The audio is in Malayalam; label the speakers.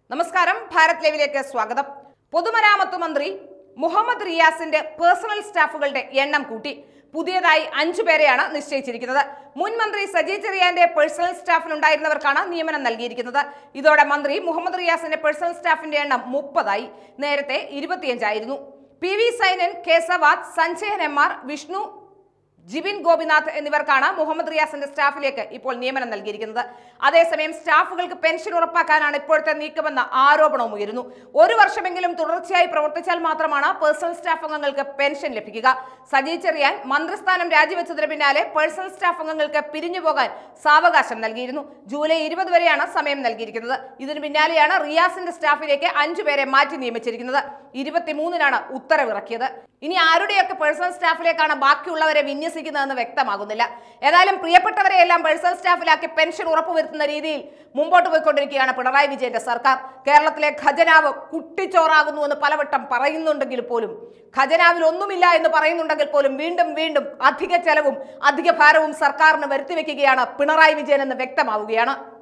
Speaker 1: നമസ്കാരം ഭാരത് ലൈവിലേക്ക് സ്വാഗതം പൊതുമരാമത്ത് മന്ത്രി മുഹമ്മദ് റിയാസിന്റെ പേഴ്സണൽ സ്റ്റാഫുകളുടെ എണ്ണം കൂട്ടി പുതിയതായി അഞ്ചു പേരെയാണ് നിശ്ചയിച്ചിരിക്കുന്നത് മുൻ മന്ത്രി സജി ചെറിയാന്റെ പേഴ്സണൽ സ്റ്റാഫിലുണ്ടായിരുന്നവർക്കാണ് നിയമനം നൽകിയിരിക്കുന്നത് ഇതോടെ മന്ത്രി മുഹമ്മദ് റിയാസിന്റെ പേഴ്സണൽ സ്റ്റാഫിന്റെ എണ്ണം മുപ്പതായി നേരത്തെ ഇരുപത്തിയഞ്ചായിരുന്നു പി വി സൈനൻ കേസവാദ് സഞ്ജയൻ എം ആർ വിഷ്ണു ജിബിൻ ഗോപിനാഥ് എന്നിവർക്കാണ് മുഹമ്മദ് റിയാസിന്റെ സ്റ്റാഫിലേക്ക് ഇപ്പോൾ നിയമനം നൽകിയിരിക്കുന്നത് അതേസമയം സ്റ്റാഫുകൾക്ക് പെൻഷൻ ഉറപ്പാക്കാനാണ് ഇപ്പോഴത്തെ നീക്കമെന്ന ആരോപണവും ഉയരുന്നു ഒരു വർഷമെങ്കിലും തുടർച്ചയായി പ്രവർത്തിച്ചാൽ മാത്രമാണ് പേഴ്സണൽ സ്റ്റാഫ് അംഗങ്ങൾക്ക് പെൻഷൻ ലഭിക്കുക സജി ചെറിയാൻ മന്ത്രിസ്ഥാനം രാജിവെച്ചതിന് പിന്നാലെ പേഴ്സണൽ സ്റ്റാഫ് അംഗങ്ങൾക്ക് പിരിഞ്ഞുപോകാൻ സാവകാശം നൽകിയിരുന്നു ജൂലൈ ഇരുപത് വരെയാണ് സമയം നൽകിയിരിക്കുന്നത് ഇതിനു പിന്നാലെയാണ് റിയാസിന്റെ സ്റ്റാഫിലേക്ക് അഞ്ചു പേരെ മാറ്റി നിയമിച്ചിരിക്കുന്നത് ഇരുപത്തിമൂന്നിനാണ് ഉത്തരവിറക്കിയത് ഇനി ആരുടെയൊക്കെ പേഴ്സണൽ സ്റ്റാഫിലേക്കാണ് ബാക്കിയുള്ളവരെ വിന്യസിക്കുന്നതെന്ന് വ്യക്തമാകുന്നില്ല ഏതായാലും പ്രിയപ്പെട്ടവരെയെല്ലാം പേഴ്സണൽ സ്റ്റാഫിലാക്കി പെൻഷൻ ഉറപ്പുവരുത്തുന്ന രീതിയിൽ മുമ്പോട്ട് പോയിക്കൊണ്ടിരിക്കുകയാണ് പിണറായി വിജയന്റെ സർക്കാർ കേരളത്തിലെ ഖജനാവ് കുട്ടിച്ചോറാകുന്നു എന്ന് പലവട്ടം പറയുന്നുണ്ടെങ്കിൽ പോലും ഖജനാവിൽ ഒന്നുമില്ല എന്ന് പറയുന്നുണ്ടെങ്കിൽ പോലും വീണ്ടും വീണ്ടും അധിക ചെലവും അധിക ഭാരവും സർക്കാരിന് വരുത്തിവെക്കുകയാണ് പിണറായി വിജയൻ എന്ന് വ്യക്തമാവുകയാണ്